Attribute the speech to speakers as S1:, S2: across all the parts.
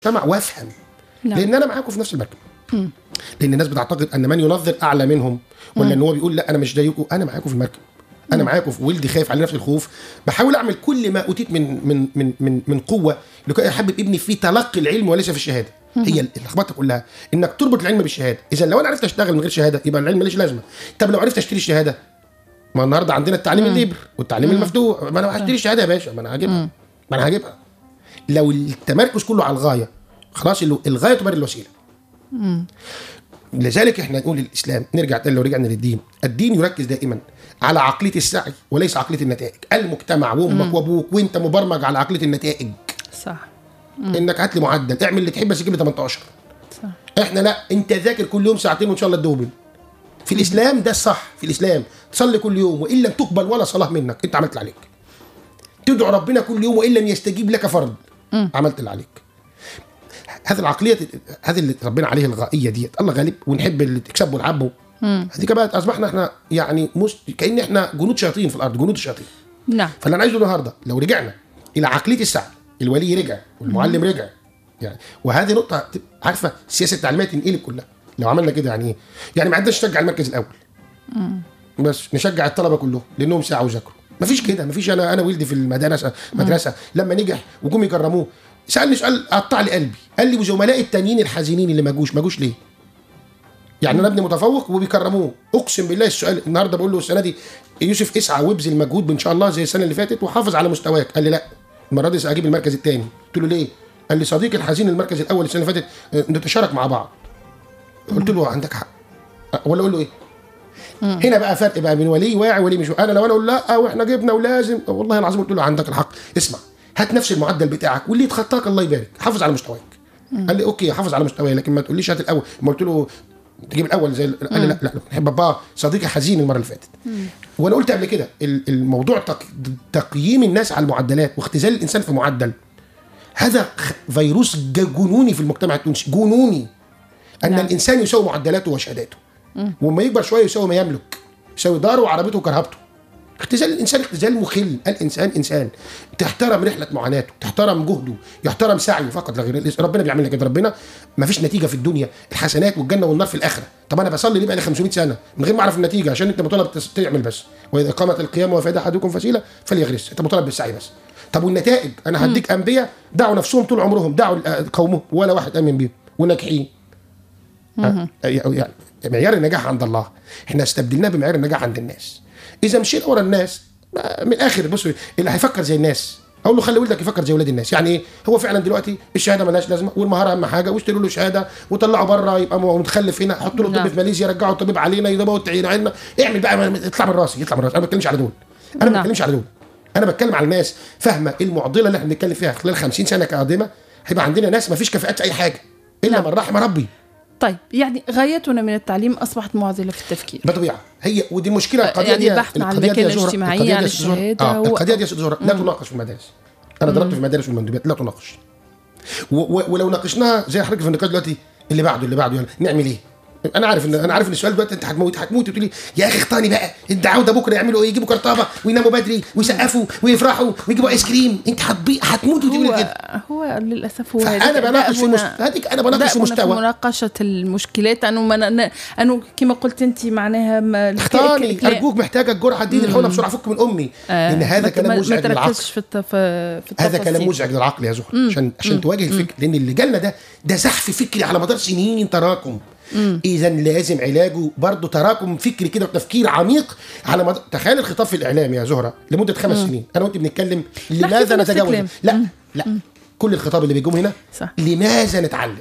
S1: المجتمع وافهم
S2: نعم.
S1: لان انا معاكم في نفس المركب لان الناس بتعتقد ان من ينظر اعلى منهم ولا ان هو بيقول لا انا مش زيكم انا معاكم في المركب انا معاكم في ولدي خايف على نفس الخوف بحاول اعمل كل ما اوتيت من من من من, من قوه لكي احبب ابني في تلقي العلم وليس في الشهاده هي اللخبطه كلها انك تربط العلم بالشهاده اذا لو انا عرفت اشتغل من غير شهاده يبقى العلم ماليش لازمه طب لو عرفت اشتري الشهاده ما النهارده عندنا التعليم الليبر والتعليم المفتوح ما انا هشتري الشهاده يا باشا ما انا هجيبها ما انا هجيبها لو التمركز كله على الغايه خلاص ال- الغايه تبرر الوسيله لذلك احنا نقول الاسلام نرجع تاني لو رجعنا للدين الدين يركز دائما على عقليه السعي وليس عقليه النتائج المجتمع وامك وابوك وانت مبرمج على عقليه النتائج
S2: صح
S1: انك هات لي معدل اعمل اللي تحب بس جيب لي 18
S2: صح
S1: احنا لا انت ذاكر كل يوم ساعتين وان شاء الله تدوبل في الاسلام ده الصح في الاسلام تصلي كل يوم وان لم تقبل ولا صلاه منك انت عملت اللي عليك تدعو ربنا كل يوم وان لم يستجيب لك فرض عملت اللي عليك هذه العقليه هذه اللي ربنا عليه الغائيه ديت الله غالب ونحب اللي تكسبه والعبه هذه كمان اصبحنا احنا يعني مست... كان احنا جنود شياطين في الارض جنود الشياطين
S2: نعم
S1: فاللي انا عايزه النهارده لو رجعنا الى عقليه السعي الولي رجع والمعلم رجع يعني وهذه نقطه تبقى عارفه السياسه التعليميه تنقلب كلها لو عملنا كده يعني ايه؟ يعني ما عندناش نشجع المركز الاول بس نشجع الطلبه كلهم لانهم ساعه وذاكروا مفيش كده مفيش انا انا ولدي في المدرسه مدرسه لما نجح وجم يكرموه سالني سؤال قطع لي قلبي قال لي وزملائي التانيين الحزينين اللي ما جوش ما جوش ليه؟ يعني انا ابني متفوق وبيكرموه اقسم بالله السؤال النهارده بقول له السنه دي يوسف اسعى وابذل مجهود ان شاء الله زي السنه اللي فاتت وحافظ على مستواك قال لي لا المره دي هجيب المركز الثاني قلت له ليه قال لي صديقي الحزين المركز الاول السنه اللي فاتت آه، نتشارك مع بعض قلت له عندك حق أه، ولا اقول له ايه هنا بقى فرق بقى بين ولي واعي ولي مش واعي. انا لو انا اقول لا واحنا جبنا ولازم والله العظيم قلت له عندك الحق اسمع هات نفس المعدل بتاعك واللي يتخطاك الله يبارك حافظ على مستواك قال لي اوكي حافظ على مستواي لكن ما تقوليش هات الاول ما قلت له تجيب الاول زي ال- قال لي لا لا بحب بابا صديقي حزين المره اللي فاتت وانا قلت قبل كده ال- الموضوع تق- تقييم الناس على المعدلات واختزال الانسان في معدل هذا خ- فيروس ج- جنوني في المجتمع التونسي جنوني ان
S2: نعم.
S1: الانسان يساوي معدلاته وشهاداته وما يكبر شويه يساوي ما يملك يساوي داره وعربيته وكرهبته اختزال الانسان اختزال مخل الانسان انسان تحترم رحله معاناته تحترم جهده يحترم سعيه فقط لا غير ربنا بيعمل لك كده ربنا ما فيش نتيجه في الدنيا الحسنات والجنه والنار في الاخره طب انا بصلي ليه بقى لي 500 سنه من غير ما اعرف النتيجه عشان انت مطالب تس- تعمل بس واذا قامت القيامه وفاد احدكم فسيله فليغرس انت مطالب بالسعي بس طب والنتائج انا هديك انبياء دعوا نفسهم طول عمرهم دعوا آه، قومهم ولا واحد امن بيهم وناجحين آه، يعني معيار النجاح عند الله احنا استبدلناه بمعيار النجاح عند الناس اذا مشينا ورا الناس آه، من الاخر بصوا اللي هيفكر زي الناس اقول له خلي ولدك يفكر زي ولاد الناس يعني ايه هو فعلا دلوقتي الشهاده ملهاش لازمه والمهاره اهم حاجه واشتروا له شهاده وطلعوا بره يبقى متخلف هنا حطوا له
S2: نعم.
S1: طب في ماليزيا رجعوا الطبيب علينا يضربوا التعيين علينا اعمل بقى ما- اطلع من راسي يطلع من راسي انا ما بتكلمش على دول انا ما
S2: نعم.
S1: بتكلمش على دول انا بتكلم على الناس فاهمه المعضله اللي احنا بنتكلم فيها خلال 50 سنه قادمه هيبقى عندنا ناس ما فيش كفاءات في اي حاجه الا
S2: نعم.
S1: من رحم ربي
S2: طيب يعني غايتنا من التعليم اصبحت معضله في التفكير
S1: بطبيعه هي ودي المشكله القضيه
S2: يعني
S1: دي
S2: بحثنا عن
S1: القضية دي يا
S2: المكانة
S1: زهرة-
S2: الاجتماعية،
S1: القضية دي
S2: عن
S1: يا ست زهرة-
S2: الشهادة
S1: آه
S2: و-
S1: القضيه دي يا ست زهرة لا تناقش في المدارس انا ضربت في المدارس والمندوبيات لا تناقش و و ولو ناقشناها زي حضرتك في النقاش دلوقتي اللي بعده اللي بعده يعني نعمل ايه؟ انا عارف ان انا عارف ان السؤال دلوقتي انت هتموت هتموت وتقول لي يا اخي اختارني بقى انت عوده بكره يعملوا ايه؟ يجيبوا كرطابه ويناموا بدري ويسقفوا ويفرحوا ويجيبوا ايس كريم انت هتبي هتموت وتقول
S2: هو
S1: كده
S2: هو للاسف هو
S1: فانا
S2: هذيك
S1: بناقش في
S2: دأبنا-
S1: مست... هذيك انا بناقش في
S2: دأبنا في
S1: مستوى
S2: مناقشة المشكلات أنه من أنه كما قلت أنت معناها ما
S1: اختارني
S2: ك- ك-
S1: ارجوك محتاجه الجرعه اديني الحقنه بسرعه فك من امي
S2: آه،
S1: لان هذا
S2: ما-
S1: كلام
S2: ما-
S1: مزعج
S2: ما
S1: للعقل
S2: تركزش في التف... في
S1: هذا
S2: التفاصيل.
S1: كلام مزعج للعقل يا زهر عشان عشان تواجه الفكر لان اللي جالنا ده ده زحف فكري على مدار سنين تراكم اذا لازم علاجه برضه تراكم فكري كده وتفكير عميق على مدار تخيل الخطاب في الاعلام يا زهره لمده خمس سنين انا وانت بنتكلم لماذا
S2: في نفس
S1: نتجاوز
S2: الكلام.
S1: لا لا كل الخطاب اللي بيجوم هنا
S2: صح.
S1: لماذا نتعلم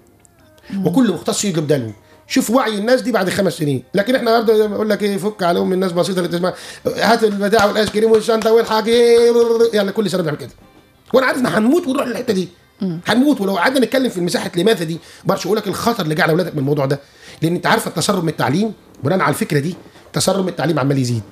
S1: وكل مختص يجلب دلو شوف وعي الناس دي بعد خمس سنين لكن احنا النهارده بقول لك ايه فك على ام الناس بسيطه اللي تسمع هات البتاع والايس كريم والشنطه والحاجه يعني كل سنه بنعمل كده وانا عارف ان هنموت ونروح للحته دي هنموت ولو قعدنا نتكلم في مساحه لماذا دي برش اقول لك الخطر اللي جه على اولادك من الموضوع ده لان انت عارف التسرب من التعليم بناء على الفكره دي تسرب من التعليم عمال يزيد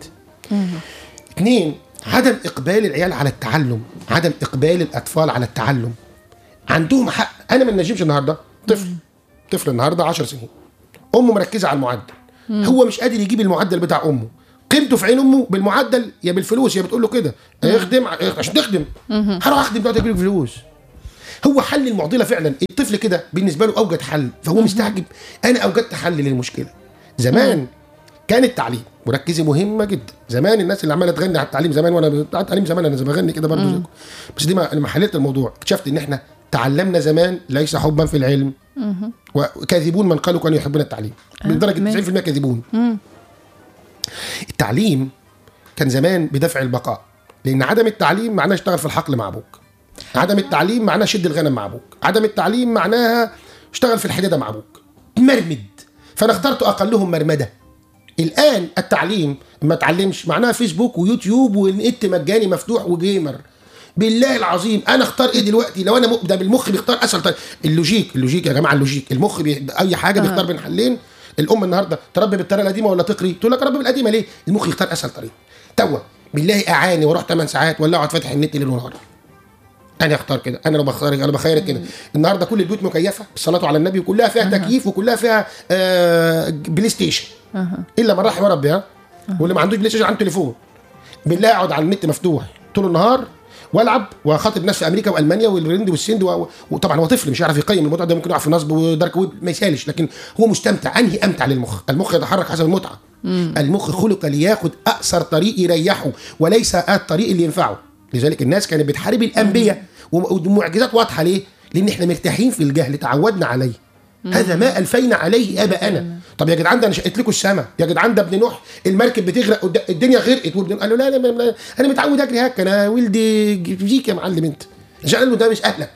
S1: اثنين عدم اقبال العيال على التعلم عدم اقبال الاطفال على التعلم عندهم حق انا ما نجيبش النهارده طفل طفل النهارده 10 سنين امه مركزه على المعدل هو مش قادر يجيب المعدل بتاع امه قيمته في عين امه بالمعدل يا بالفلوس يا بتقول له كده اخدم عشان تخدم هروح اخدم دلوقتي اجيب لك فلوس هو حل المعضله فعلا الطفل كده بالنسبه له اوجد حل فهو مستعجب انا اوجدت حل للمشكله زمان كان التعليم وركزي مهمه جدا زمان الناس اللي عماله تغني على التعليم زمان وانا بتاع التعليم زمان انا زي بغني كده برضه زيكم بس دي ما لما حللت الموضوع اكتشفت ان احنا تعلمنا زمان ليس حبا في العلم وكاذبون من قالوا كانوا يحبون التعليم بدرجه
S2: ماشي.
S1: 90% كاذبون التعليم كان زمان بدفع البقاء لان عدم التعليم معناه اشتغل في الحقل مع ابوك عدم التعليم معناه شد الغنم مع ابوك عدم التعليم معناها اشتغل في الحداده مع ابوك مرمد فانا اخترت اقلهم مرمده الان التعليم ما اتعلمش معناها فيسبوك ويوتيوب والنت مجاني مفتوح وجيمر بالله العظيم انا اختار ايه دلوقتي لو انا م- ده بالمخ بيختار اسهل طريق اللوجيك اللوجيك يا جماعه اللوجيك المخ بي... اي حاجه بيختار بين حلين الام النهارده تربي بالطريقه القديمه ولا تقري تقول لك ربي بالقديمه ليه المخ يختار اسهل طريق توا بالله اعاني واروح 8 ساعات ولا اقعد فاتح النت ليل ونهار انا اختار كده انا لو بختار انا بخيرك كده النهارده كل البيوت مكيفه بالصلاه على النبي وكلها فيها تكييف وكلها فيها آه بلاي ستيشن الا من رحم ربي ها واللي ما عندوش بلاي ستيشن عنده تليفون بالله اقعد على النت مفتوح طول النهار والعب واخاطب ناس في امريكا والمانيا والهند والسند و... وطبعا هو طفل مش هيعرف يقيم الموضوع ده ممكن يقع في نصب ودارك ويب ما يسالش لكن هو مستمتع انهي امتع للمخ المخ يتحرك حسب المتعه المخ خلق لياخد اقصر طريق يريحه وليس الطريق اللي ينفعه لذلك الناس كانت بتحارب الانبياء والمعجزات واضحه ليه لان احنا مرتاحين في الجهل تعودنا عليه هذا ما الفينا عليه اباءنا طب يا جدعان ده انا شقيت لكم السما يا جدعان ده ابن نوح المركب بتغرق قد- الدنيا غرقت وابن قال له لا لا, لا, لا انا متعود اجري هكا انا ولدي جيك يا معلم انت عشان قال له ده مش اهلك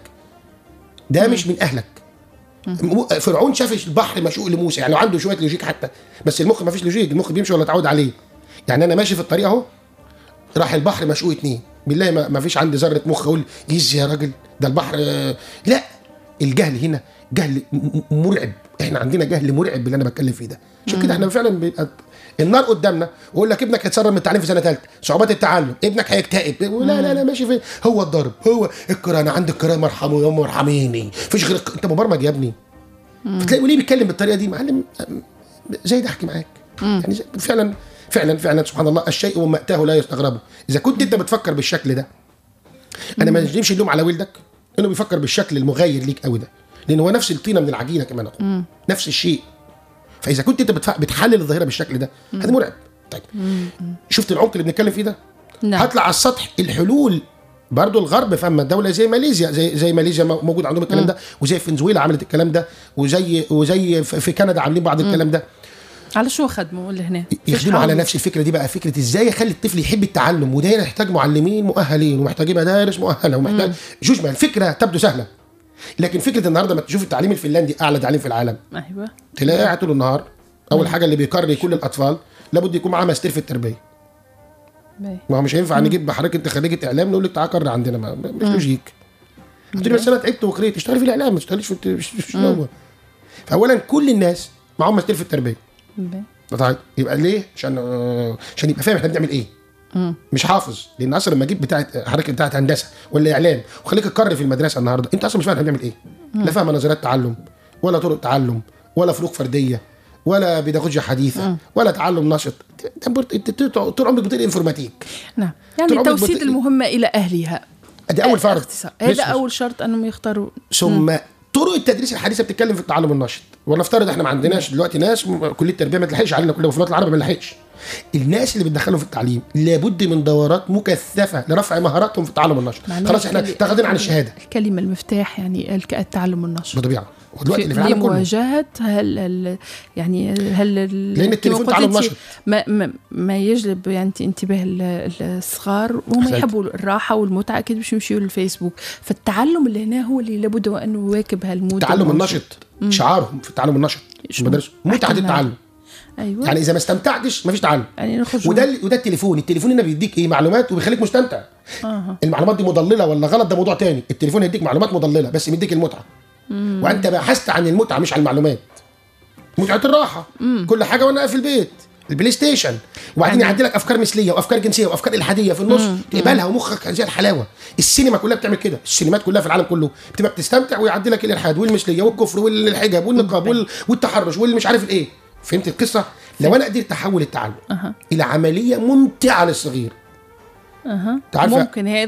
S1: ده مش من اهلك م- فرعون شاف البحر مشقوق لموسى يعني لو عنده شويه لوجيك حتى بس المخ ما فيش لوجيك المخ بيمشي ولا اتعود عليه يعني انا ماشي في الطريق اهو راح البحر مشقوق اتنين بالله ما, ما فيش عندي ذره مخ اقول يز يا راجل ده البحر آه، لا الجهل هنا جهل م- م- مرعب احنا عندنا جهل مرعب باللي انا بتكلم فيه ده عشان كده احنا فعلا بيبقى النار قدامنا ويقول لك ابنك هيتسرب من التعليم في سنه ثالثه صعوبات التعلم ابنك هيكتئب لا لا لا ماشي فين هو الضرب هو القراءه انا عندي القراءه مرحمه يا امي ارحميني مفيش غير الق- انت مبرمج يا ابني فتلاقي ليه بيتكلم بالطريقه دي معلم زي ده احكي معاك يعني زي- فعلا فعلا فعلا سبحان الله الشيء وما اتاه لا يستغربه اذا كنت انت بتفكر بالشكل ده انا ما نجيبش اللوم على ولدك انه بيفكر بالشكل المغاير ليك قوي ده لان هو نفس الطينه من العجينه كمان اهو نفس الشيء فاذا كنت انت بتف- بتحلل الظاهره بالشكل ده هذا مرعب طيب شفت العمق اللي بنتكلم فيه ده
S2: نعم.
S1: هطلع على السطح الحلول برضو الغرب فما دولة زي ماليزيا زي زي ماليزيا مو- موجود عندهم الكلام ده وزي فنزويلا عملت الكلام ده وزي وزي ف- في كندا عاملين بعض الكلام ده
S2: على شو خدموا اللي هنا
S1: يخدموا على نفس الفكره دي بقى فكره ازاي اخلي الطفل يحب التعلم وده يحتاج معلمين مؤهلين ومحتاجين مدارس مؤهله ومحتاج جوجما الفكره تبدو سهله لكن فكره النهارده ما تشوف التعليم الفنلندي اعلى تعليم في العالم
S2: ايوه
S1: تلاقيه قاعد طول النهار اول حاجه اللي بيقري كل الاطفال لابد يكون معاه ماستر في التربيه
S2: باهي.
S1: ما هو مش هينفع نجيب حضرتك انت خريجه اعلام نقول لك تعالى قرر عندنا ما ما- مش لوجيك قلت له بس انا تعبت وقريت اشتغلي في الاعلام ما تشتغليش في الت- مش مش هو فاولا كل الناس معاهم ماستر في التربيه
S2: باهي.
S1: طيب يبقى ليه عشان آه، عشان يبقى فاهم احنا بنعمل ايه مش حافظ لان اصلا لما اجيب بتاعه حضرتك بتاعه هندسه ولا اعلام وخليك تقرر في المدرسه النهارده انت اصلا مش فاهم احنا بنعمل ايه لا فاهم نظريات تعلم ولا طرق تعلم ولا فروق فرديه ولا بيداغوجيا حديثه ولا تعلم نشط انت برت- انت طول عمرك بتقرا انفورماتيك
S2: نعم
S1: طول
S2: يعني
S1: عمرك
S2: توسيد
S1: بت-
S2: المهمة إلى أهلها
S1: ادي اول فرض
S2: اختصار.
S1: بس-
S2: هذا
S1: بس.
S2: أول شرط أنهم يختاروا
S1: ثم طرق التدريس الحديثه بتتكلم في التعلم النشط ونفترض احنا ما عندناش دلوقتي ناس م- كليه التربيه ما تلحقش علينا كلنا وفي الوطن العربي ما نلحقش الناس اللي بتدخلهم في التعليم لابد من دورات مكثفه لرفع مهاراتهم في التعلم النشط
S2: معناها
S1: خلاص احنا
S2: الكلي-
S1: تاخدين عن الشهاده
S2: الكلمة المفتاح يعني الك- التعلم النشط
S1: بطبيعه ودلوقتي اللي في العالم كله
S2: لمواجهة هل هل يعني هل ال-
S1: لأن التليفون
S2: كما قلت
S1: تعلم
S2: أنت،
S1: نشط.
S2: ما, ما, ما يجلب يعني انتباه ال- الصغار وهم
S1: أحسنت.
S2: يحبوا الراحة والمتعة أكيد باش يمشيوا للفيسبوك فالتعلم اللي هنا هو اللي لابد وأنه يواكب هالمود
S1: التعلم
S2: الموجود.
S1: النشط شعارهم في التعلم النشط
S2: شو؟
S1: المدارس متعه
S2: أحكي لنا.
S1: التعلم
S2: أيوة
S1: يعني اذا ما استمتعتش مفيش تعلم
S2: يعني نخرج
S1: وده ال- وده التليفون التليفون هنا بيديك ايه معلومات وبيخليك مستمتع
S2: آه.
S1: المعلومات دي مضلله ولا غلط ده موضوع تاني التليفون هيديك معلومات مضلله بس مديك المتعه وانت بحثت عن المتعه مش عن المعلومات متعه الراحه كل حاجه وانا قاعد في البيت البلاي ستيشن وبعدين
S2: يعني-
S1: يعدي لك افكار مثليه وافكار جنسيه وافكار الحاديه في النص تقبلها ومخك زي الحلاوه السينما كلها بتعمل كده السينمات كلها في العالم كله بتبقى بتستمتع ويعدي لك الالحاد والمثليه والكفر والحجاب والنقاب وال- والتحرش واللي مش عارف الايه فهمت القصه لو انا قدرت احول التعلم
S2: أها.
S1: الى عمليه ممتعه للصغير
S2: أها.
S1: تعرف-
S2: ممكن هذا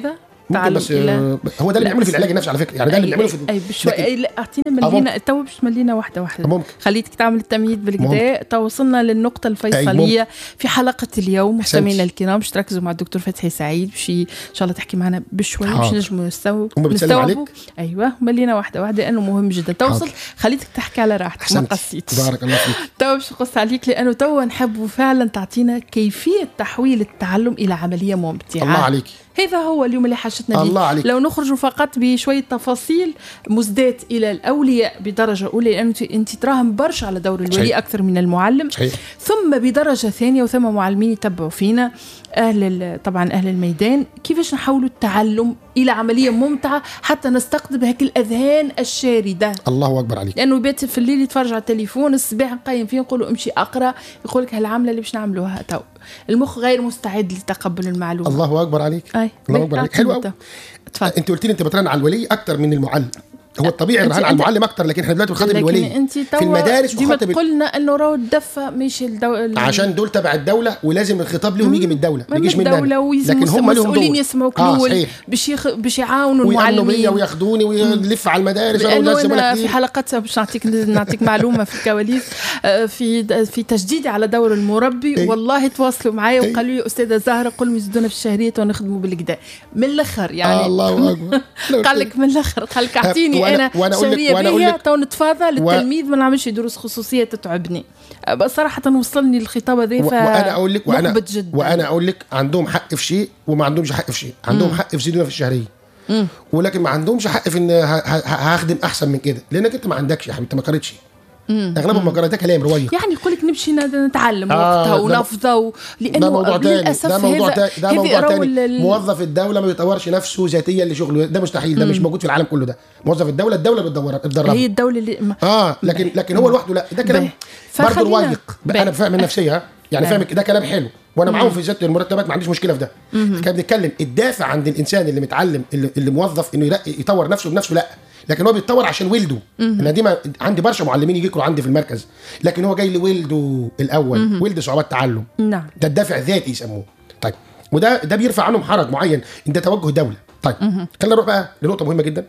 S1: ممكن
S2: تعلم
S1: بس
S2: إلى-
S1: آه، هو ده اللي بيعمله في العلاج النفسي على فكره يعني ده اللي بيعمله في
S2: اي بشوي
S1: لكن-
S2: أي لا اعطينا
S1: آه،
S2: ملينا تو باش تملينا واحده واحده
S1: ممكن.
S2: خليتك تعمل التمهيد بالكدا تو وصلنا للنقطه الفيصليه في حلقه اليوم
S1: أحسنتي.
S2: مستمعينا الكرام باش تركزوا مع الدكتور فتحي سعيد باش ي- ان شاء الله تحكي معنا بشوي باش
S1: حاضر.
S2: نجموا نستوعبوا
S1: هما بتسلم عليك؟
S2: ايوه ملينا واحده واحده لانه مهم جدا توصل
S1: حاضر.
S2: خليتك تحكي على راحتك ما
S1: احسنت
S2: قصيتش
S1: بارك الله فيك
S2: تو باش نقص عليك لانه تو نحب فعلا تعطينا كيفيه تحويل التعلم الى عمليه ممتعه
S1: الله عليك
S2: هذا هو اليوم اللي حاجتنا به
S1: الله عليك.
S2: لو نخرج فقط بشويه تفاصيل مزدات الى الاولياء بدرجه اولى لان انت انت تراهم برشا على دور الولي
S1: صحيح.
S2: اكثر من المعلم
S1: صحيح
S2: ثم بدرجه ثانيه وثم معلمين يتبعوا فينا اهل ال- طبعا اهل الميدان كيفاش نحولوا التعلم الى عمليه ممتعه حتى نستقطب هيك الاذهان الشارده
S1: الله اكبر عليك
S2: لانه بيت في الليل يتفرج على التليفون الصباح نقيم فيه نقول له امشي اقرا يقول لك هالعمله اللي باش نعملوها تو المخ غير مستعد لتقبل المعلومه
S1: الله اكبر عليك
S2: اي
S1: الله اكبر عليك حلو قوي
S2: تفضل
S1: انت قلت لي انت بترن على الولي اكتر من المعلم هو الطبيعي
S2: أنت-
S1: الرهان على
S2: أنت-
S1: المعلم اكتر لكن احنا دلوقتي بنخاطب
S2: لكن
S1: الولي
S2: انت
S1: في المدارس
S2: ديما
S1: وخاطب
S2: تقول لنا انه راهو الدفه مش الدو... ال-
S1: عشان دول تبع الدوله ولازم الخطاب لهم يجي من الدوله ما
S2: من
S1: يجيش مننا
S2: الدولة
S1: لكن هم لهم
S2: المسؤولين
S1: دور
S2: يسمعوك
S1: اه
S2: الاول
S1: صحيح
S2: باش يخ... باش يعاونوا
S1: ويأمنوا بيا
S2: المعلمين
S1: وياخدوني ويلف على المدارس
S2: لانه
S1: ولاد زملاء
S2: انا في
S1: كتير.
S2: حلقات باش نعطيك نعطيك معلومه في الكواليس آه، في في تجديدي على دور المربي
S1: إيه.
S2: والله تواصلوا معايا
S1: إيه.
S2: وقالوا لي استاذه زهره قل لهم يزيدونا في الشهريات ونخدموا بالكدا من الاخر
S1: آه
S2: يعني
S1: الله اكبر لو
S2: قال لك من الاخر قال لك اعطيني
S1: وأنا-
S2: انا
S1: وأنا أقول لك-
S2: شهريه
S1: وأنا أقول
S2: بيها
S1: لك-
S2: تو نتفاضى للتلميذ ما نعملش دروس خصوصيه تتعبني أه، صراحه وصلني الخطاب هذا
S1: و- وانا اقول لك وانا
S2: محبط جدا
S1: وانا اقول لك عندهم حق في شيء وما عندهمش حق في شيء عندهم حق في زيادة في الشهريه ولكن ما عندهمش حق في ان ه- ه- هخدم احسن من كده لانك انت ما عندكش يا حبيبي انت ما قريتش اغلبهم ما قرأ ده كلام روايه
S2: يعني يقول لك نمشي ن- نتعلم
S1: آه،
S2: وقتها
S1: ده-
S2: ونفضى و... لانه
S1: ده موضوع تاني
S2: للاسف
S1: ده موضوع
S2: هذا
S1: تاني ده
S2: هذه
S1: موضوع
S2: رو
S1: تاني
S2: ال- ال-
S1: موظف الدوله ما بيطورش نفسه ذاتيا لشغله ده مستحيل ده مش موجود في العالم كله ده موظف الدوله الدوله بتدور بتدربه
S2: هي الدوله اللي ما-
S1: اه لكن لكن هو لوحده لا ده كلام
S2: باهي.
S1: برضه
S2: فخلينا-
S1: روايق
S2: باهي.
S1: انا فاهم النفسيه ها يعني
S2: باهي.
S1: فاهم ده كلام حلو وانا معاهم في زياده المرتبات ما عنديش مشكله في ده كان بنتكلم الدافع عند الانسان اللي متعلم اللي, اللي موظف انه يرقي- يطور نفسه بنفسه لا لكن هو بيتطور عشان ولده انا دي ما عندي برشا معلمين يجوا عندي في المركز لكن هو جاي لولده الاول ولد صعوبات تعلم
S2: نعم
S1: ده الدافع الذاتي يسموه طيب وده ده بيرفع عنهم حرج معين ان ده توجه دوله طيب خلينا نروح بقى لنقطه مهمه جدا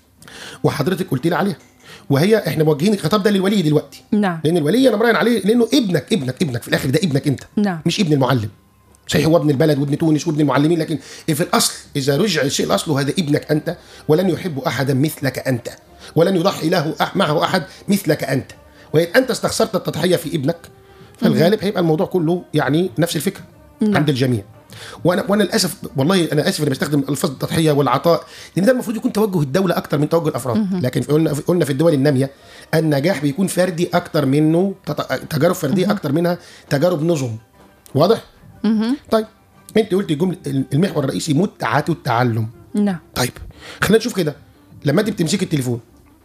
S1: وحضرتك قلت لي عليها وهي احنا موجهين الخطاب ده للولي دلوقتي
S2: نعم
S1: لان الولي انا مراهن عليه لانه ابنك ابنك ابنك في الاخر ده ابنك انت
S2: نعم.
S1: مش ابن المعلم صحيح هو ابن البلد وابن تونس وابن المعلمين لكن في الاصل اذا رجع الشيء لاصله هذا ابنك انت ولن يحب احدا مثلك انت ولن يضحي له أح معه احد مثلك انت وان انت استخسرت التضحيه في ابنك فالغالب هيبقى الموضوع كله يعني نفس الفكره
S2: نعم.
S1: عند الجميع وانا وانا للاسف والله انا اسف اني بستخدم الفاظ التضحيه والعطاء لان ده المفروض يكون توجه الدوله اكتر من توجه الافراد لكن في- قلنا قلنا في الدول الناميه النجاح بيكون فردي اكتر منه تط- تجارب فرديه اكتر منها تجارب نظم واضح طيب انت قلت الجمله المحور الرئيسي متعه التعلم
S2: نعم
S1: طيب خلينا نشوف كده لما انت بتمسكي التليفون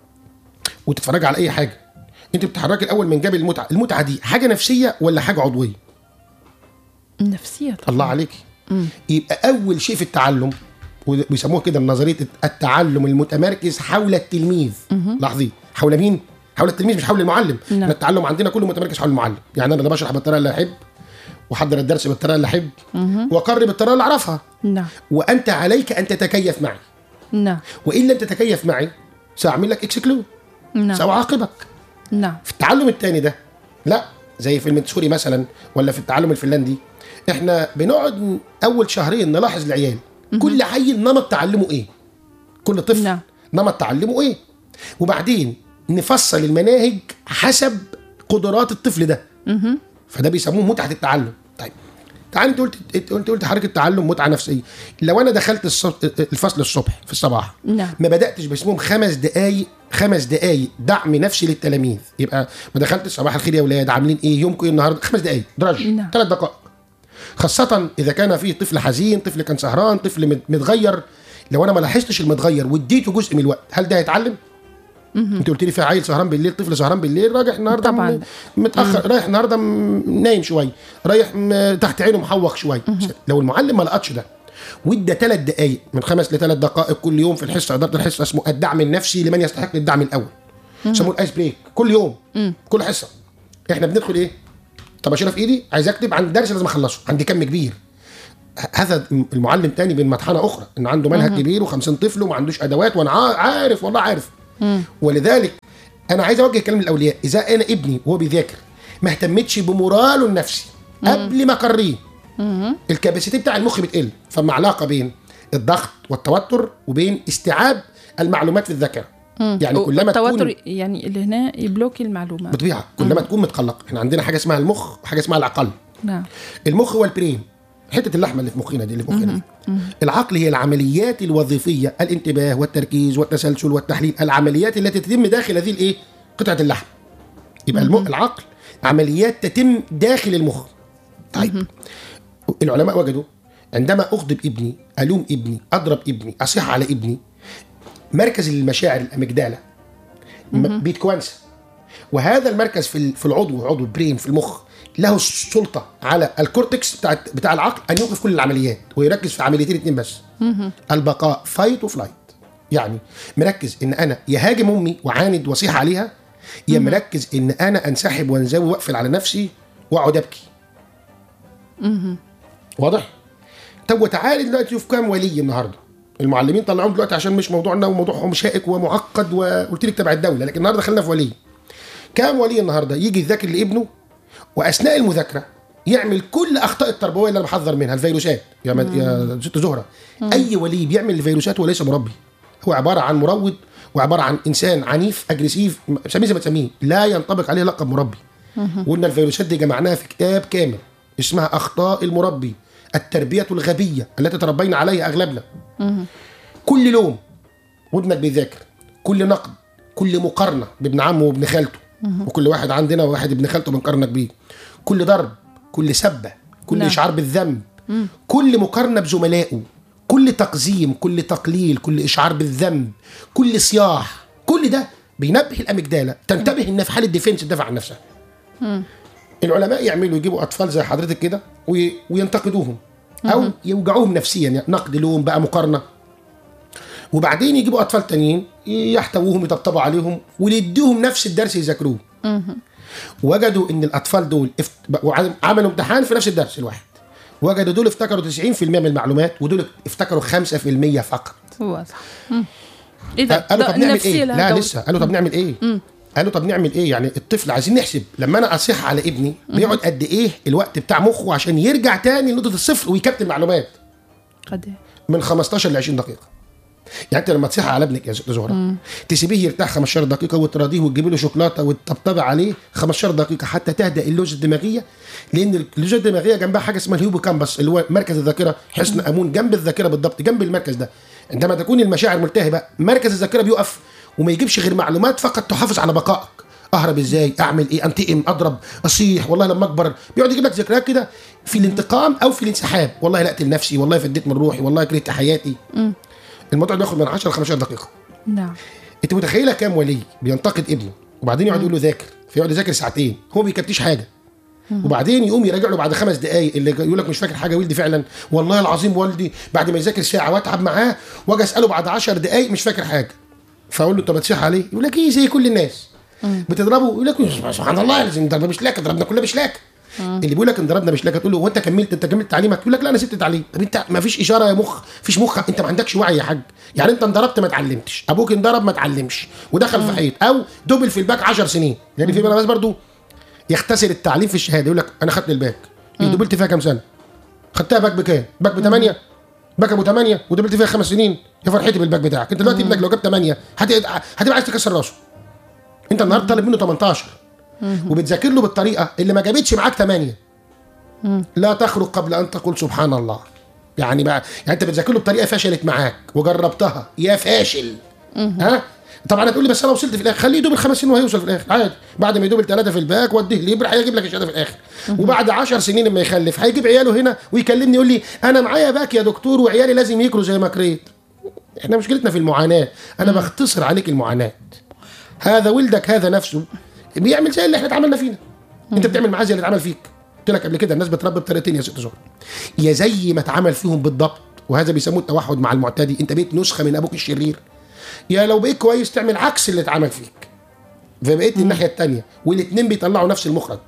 S1: وتتفرجي على اي حاجه انت بتتحركي الاول من جبل المتعه المتعه دي حاجه نفسيه ولا حاجه عضويه
S2: النفسيه طبعا
S1: الله عليكي يبقى اول شيء في التعلم وبيسموها كده نظريه التعلم المتمركز حول التلميذ لاحظي حول مين حول التلميذ مش حول المعلم
S2: نعم.
S1: احنا التعلم عندنا كله متمركز حول المعلم يعني انا اللي بشرح بالطريقه اللي احب واحضر الدرس بالطريقه اللي احب واقرب بالطريقه اللي اعرفها
S2: نعم
S1: وانت عليك ان تتكيف معي
S2: نعم
S1: وان لم تتكيف معي ساعمل لك اكسكلود
S2: نعم
S1: ساعاقبك
S2: نعم
S1: في التعلم الثاني ده لا زي في المنسوري مثلا ولا في التعلم الفنلندي احنا بنقعد اول شهرين نلاحظ العيال كل عيل نمط تعلمه ايه كل طفل
S2: نعم.
S1: نمط تعلمه ايه وبعدين نفصل المناهج حسب قدرات الطفل ده فده بيسموه متعه التعلم طيب تعال انت قلت انت قلت قلت حضرتك التعلم متعه نفسيه لو انا دخلت الص- الفصل الصبح في الصباح
S2: نعم.
S1: ما بداتش باسمهم خمس دقائق خمس دقائق دعم نفسي للتلاميذ يبقى ما دخلت صباح الخير يا اولاد عاملين ايه يومكم ايه النهارده خمس دقائق درج
S2: نعم.
S1: ثلاث دقائق خاصة إذا كان في طفل حزين، طفل كان سهران، طفل مت- متغير، لو أنا ما لاحظتش المتغير واديته جزء من الوقت، هل ده هيتعلم؟ أنت قلت لي في عيل سهران بالليل، طفل سهران بالليل، راجع النهارده
S2: طبعاً.
S1: م- متأخر، رايح النهارده م- نايم شوية، رايح م- تحت عينه محوق شوية، لو المعلم ما لقطش ده وادى ثلاث دقائق من خمس لثلاث دقائق كل يوم في الحصة إدارة الحصة اسمه الدعم النفسي لمن يستحق الدعم الأول. يسموه الايس بريك كل يوم كل حصة. احنا بندخل ايه؟ طب اشيلها في ايدي عايز اكتب عن درس لازم اخلصه عندي كم كبير هذا المعلم تاني من مطحنه اخرى ان عنده منهج كبير و50 طفل وما عندوش ادوات وانا عا- عارف والله عارف ولذلك انا عايز اوجه كلام الاولياء اذا انا ابني وهو بيذاكر ما اهتمتش بموراله النفسي قبل ما اقريه الكاباسيتي بتاع المخ بتقل فما علاقه بين الضغط والتوتر وبين استيعاب المعلومات في الذاكره يعني كلما
S2: التوتر
S1: تكون
S2: يعني اللي هنا يبلوكي المعلومات
S1: بطبيعه كلما تكون متقلق احنا عندنا حاجه اسمها المخ وحاجه اسمها العقل
S2: نعم
S1: المخ هو البرين حته اللحمه اللي في مخنا دي اللي في مخنا دي العقل هي العمليات الوظيفيه الانتباه والتركيز والتسلسل والتحليل العمليات التي تتم داخل هذه الايه قطعه اللحم يبقى الم... العقل عمليات تتم داخل المخ طيب العلماء وجدوا عندما اغضب ابني الوم ابني اضرب ابني اصيح على ابني مركز المشاعر الاميجدالا م- بيتكوانسا وهذا المركز في ال- في العضو عضو البرين في المخ له السلطه على الكورتكس بتاع بتاع العقل ان يوقف كل العمليات ويركز في عمليتين اتنين بس البقاء فايت وفلايت يعني مركز ان انا يهاجم امي وعاند واصيح عليها يا مركز ان انا انسحب وانزوي واقفل على نفسي واقعد ابكي واضح طب وتعالي دلوقتي شوف كام ولي النهارده المعلمين طلعوهم دلوقتي عشان مش موضوعنا وموضوعهم شائك ومعقد وقلت لك تبع الدوله لكن النهارده خلينا في ولي كام ولي النهارده يجي يذاكر لابنه واثناء المذاكره يعمل كل اخطاء التربويه اللي انا بحذر منها الفيروسات يا مد... يا ست زهره اي ولي بيعمل الفيروسات وليس مربي هو عباره عن مروض وعباره عن انسان عنيف اجريسيف سميه زي ما تسميه لا ينطبق عليه لقب مربي وقلنا الفيروسات دي جمعناها في كتاب كامل اسمها اخطاء المربي التربيه الغبيه التي تربينا عليها اغلبنا كل لوم وابنك بيذاكر كل نقد كل مقارنه بابن عمه وابن خالته وكل واحد عندنا واحد ابن خالته بنقارنك بيه كل ضرب كل سبه كل
S2: نعم.
S1: اشعار بالذنب كل مقارنه بزملائه كل تقزيم كل تقليل كل اشعار بالذنب كل صياح كل ده بينبه الاميجدالا تنتبه ان في حاله ديفنس تدافع عن نفسها العلماء يعملوا يجيبوا اطفال زي حضرتك كده وي- وينتقدوهم او يوجعوهم نفسيا يعني نقد لهم بقى مقارنه وبعدين يجيبوا اطفال تانيين يحتووهم يطبطبوا عليهم ويديهم نفس الدرس يذاكروه وجدوا ان الاطفال دول افت... وعم- عملوا امتحان في نفس الدرس الواحد وجدوا دول افتكروا 90% من المعلومات ودول افتكروا 5% فقط
S2: واضح مم. اذا
S1: قالوا طب نعمل
S2: النفسية
S1: ايه؟
S2: لها
S1: لا
S2: دور.
S1: لسه قالوا طب نعمل ايه؟ قالوا طب نعمل ايه؟ يعني الطفل عايزين نحسب لما انا اصيح على ابني بيقعد قد ايه الوقت بتاع مخه عشان يرجع تاني لنقطه الصفر ويكتب معلومات
S2: قد إيه؟
S1: من 15 ل 20 دقيقه يعني انت لما تصيح على ابنك يا ست زهره تسيبيه يرتاح 15 دقيقه وتراضيه وتجيبي له شوكولاته وتطبطبي عليه 15 دقيقه حتى تهدأ اللوزه الدماغيه لان اللوزه الدماغيه جنبها حاجه اسمها الهيوبو كامبس اللي هو مركز الذاكره حصن امون جنب الذاكره بالضبط جنب المركز ده عندما تكون المشاعر ملتهبه مركز الذاكره بيقف وما يجيبش غير معلومات فقط تحافظ على بقائك اهرب ازاي اعمل ايه انتقم اضرب اصيح والله لما اكبر بيقعد يجيب لك ذكريات كده في الانتقام او في الانسحاب والله لا اقتل نفسي والله فديت من روحي والله كرهت حياتي الموضوع بياخد من 10 ل 15 دقيقه
S2: نعم
S1: انت متخيله كام ولي بينتقد ابنه وبعدين يقعد يقول له ذاكر فيقعد يذاكر ساعتين هو ما بيكتبش حاجه وبعدين يقوم يراجع له بعد خمس دقائق اللي يقول لك مش فاكر حاجه ولدي فعلا والله العظيم والدي بعد ما يذاكر ساعه واتعب معاه واجي اساله بعد 10 دقائق مش فاكر حاجه فاقول له انت بتصيح عليه يقول لك ايه زي كل الناس بتضربه يقول لك سبحان الله لازم ضربه مشلاكه ضربنا كلنا مشلاكه اللي بيقول لك ان ضربنا مشلاكه تقول له هو انت كملت انت كملت تعليمك يقول لك لا انا سبت التعليم طب انت ما فيش اشاره يا مخ فيش مخ انت ما عندكش وعي يا حاج يعني انت انضربت ما اتعلمتش ابوك انضرب ما اتعلمش ودخل في حيط او دبل في الباك 10 سنين يعني في ناس برضو يختصر التعليم في الشهاده يقول لك انا خدت الباك إيه دبلت فيها كام سنه خدتها باك بكام باك بثمانيه باك ابو 8 ودبلت فيها خمس سنين يا فرحتي بالباك بتاعك انت دلوقتي ابنك لو جاب 8 هتبقى عايز تكسر راسه انت النهارده طالب منه 18 وبتذاكر له بالطريقه اللي ما جابتش معاك 8 لا تخرج قبل ان تقول سبحان الله يعني بقى يعني انت بتذاكر له بطريقه فشلت معاك وجربتها يا فاشل ها طبعا هتقول لي بس انا وصلت في الاخر خليه يدوب الخمس سنين وهيوصل في الاخر عادي بعد ما يدوب الثلاثه في الباك وديه ليبر هيجيب لك الشهاده في الاخر وبعد 10 سنين لما يخلف هيجيب عياله هنا ويكلمني يقول لي انا معايا باك يا دكتور وعيالي لازم ياكلوا زي ما كريت احنا مشكلتنا في المعاناه انا بختصر عليك المعاناه هذا ولدك هذا نفسه بيعمل زي اللي احنا اتعاملنا فينا انت بتعمل معاه زي اللي اتعمل فيك قلت لك قبل كده الناس بتربي بطريقتين يا ست زهر يا زي ما اتعمل فيهم بالضبط وهذا بيسموه التوحد مع المعتدي انت بقيت نسخه من ابوك الشرير يا لو بقيت كويس تعمل عكس اللي اتعمل فيك فبقيت الناحيه الثانيه والاثنين بيطلعوا نفس المخرج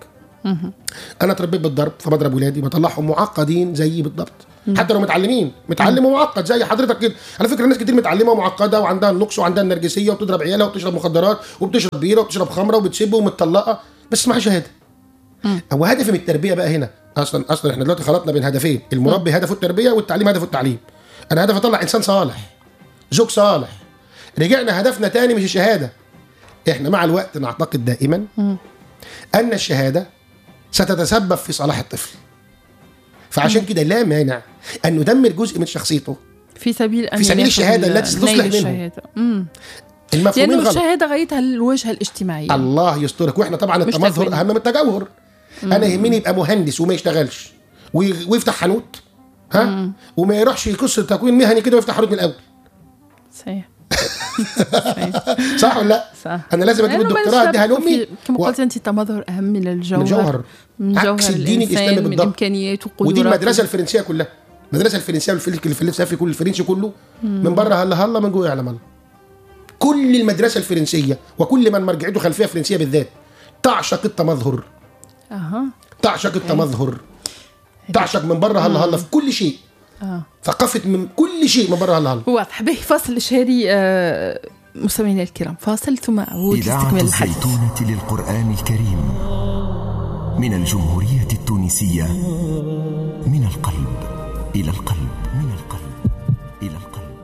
S1: انا اتربيت بالضرب فبضرب ولادي بطلعهم معقدين زيي بالضبط حتى لو متعلمين متعلم ومعقد زي حضرتك كده على فكره ناس كتير متعلمه ومعقده وعندها النقص وعندها النرجسيه وبتضرب عيالها وبتشرب مخدرات وبتشرب بيره وبتشرب خمره وبتسب ومتطلقه بس معاها شهاده هو هدفي من التربيه بقى هنا اصلا اصلا احنا دلوقتي خلطنا بين هدفين المربي هدفه التربيه والتعليم هدفه التعليم انا هدفي اطلع انسان صالح زوج صالح رجعنا هدفنا تاني مش الشهاده احنا مع الوقت نعتقد دائما ان الشهاده ستتسبب في صلاح الطفل فعشان كده لا مانع ان ندمر جزء من شخصيته
S2: في سبيل ان
S1: في سبيل
S2: ياخذ
S1: الشهادة
S2: ال-
S1: التي تصلح
S2: نيل
S1: منه.
S2: الشهاده امم
S1: المفهومين
S2: لانه
S1: غلط
S2: الشهاده غايتها الواجهه الاجتماعيه
S1: الله يسترك واحنا طبعا
S2: مش
S1: التمظهر
S2: تكوين.
S1: اهم من التجوهر انا يهمني يبقى مهندس وما يشتغلش وي- ويفتح حانوت ها وما يروحش يكسر تكوين مهني كده ويفتح حانوت من الاول
S2: صحيح صحيح
S1: صح ولا لا؟
S2: صح
S1: انا لازم اجيب
S2: لأنه
S1: الدكتوراه
S2: ما
S1: اديها
S2: نشتغل
S1: لامي
S2: في- كما
S1: و-
S2: قلت انت التمظهر اهم من الجوهر
S1: من الجوهر
S2: من
S1: عكس
S2: جوهر
S1: الدين
S2: الإنسان،
S1: الاسلامي
S2: من
S1: بالضبط
S2: امكانياته وقدراته
S1: ودي المدرسه الفرنسيه كلها المدرسه الفرنسيه والفلك الفلسفي كل الفرنسي كله من بره هلا هلا من جوه يعلم الله كل المدرسه الفرنسيه وكل من مرجعته خلفيه فرنسيه بالذات تعشق التمظهر
S2: اها
S1: تعشق التمظهر تعشق من بره هلا هلا في كل شيء
S2: اه
S1: ثقافه من كل شيء من بره هلا هلا
S2: واضح به فاصل شهري آه مستمعينا الكرام فاصل ثم اعود
S3: إذاعة
S2: لاستكمال الحديث
S3: الزيتونة للقرآن الكريم من الجمهورية التونسية من القلب إلى القلب من القلب إلى القلب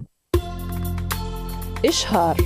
S2: اشهار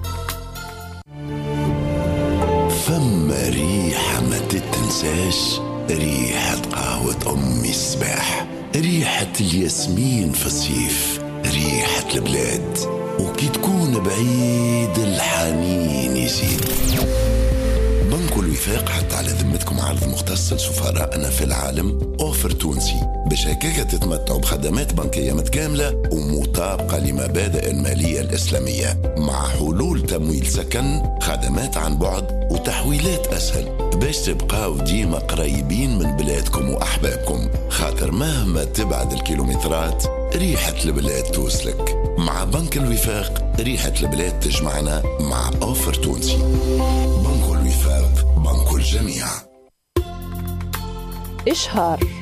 S4: فما ريحة ما تتنساش ريحة قهوة أمي الصباح ريحة الياسمين في الصيف ريحة البلاد وكي تكون بعيد الحنين يزيد بنك الوفاق حتى على ذمتكم عرض مختص لسفرائنا في العالم اوفر تونسي باش هكاك تتمتعوا بخدمات بنكيه متكامله ومطابقه لمبادئ الماليه الاسلاميه مع حلول تمويل سكن خدمات عن بعد وتحويلات اسهل باش تبقاو ديما قريبين من بلادكم واحبابكم خاطر مهما تبعد الكيلومترات ريحه البلاد توصلك مع بنك الوفاق ريحه البلاد تجمعنا مع اوفر تونسي بنك الوفاق بنك الجميع
S2: اشهار